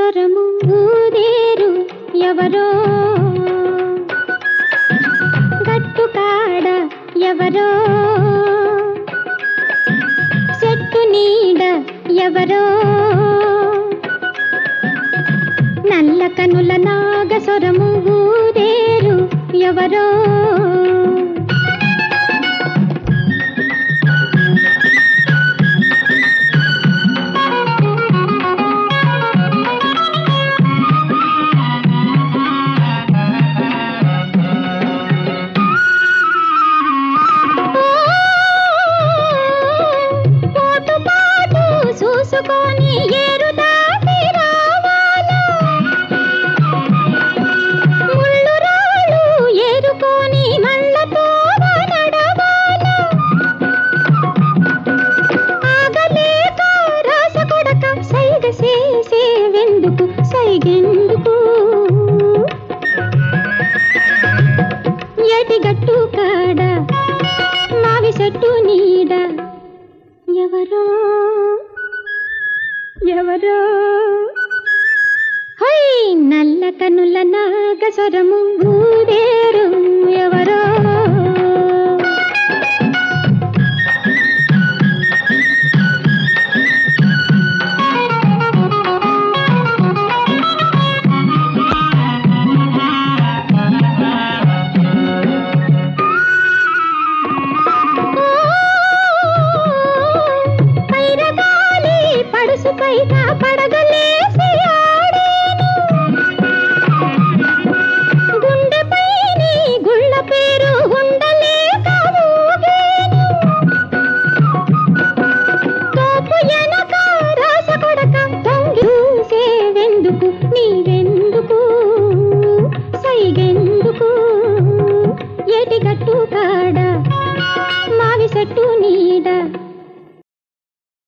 నాగస్వరము ఊదేరు ఎవరో గట్టు కాడ ఎవరో చెట్టు నీడ ఎవరో నల్ల కనుల నాగస్వరము ఊదేరు ఎవరో పోటు పాటు చూసుకొని ఏరు దాటి రావాలా ముళ్ళు రాళ్ళు ఏరుకొని మళ్ళతో నడవాలా ఆగలేక రాస కొడక సైగ చేసే వెందుకు సైగెందుకు ఎటిగట్టు కాడ మావి చెట్టు నీడ ఎవరో ఎవరో హై నల్ల కనుల నాగస్వరము ఊదేరు ఎవరో పైరగాలి పడుసు పైన పడగలే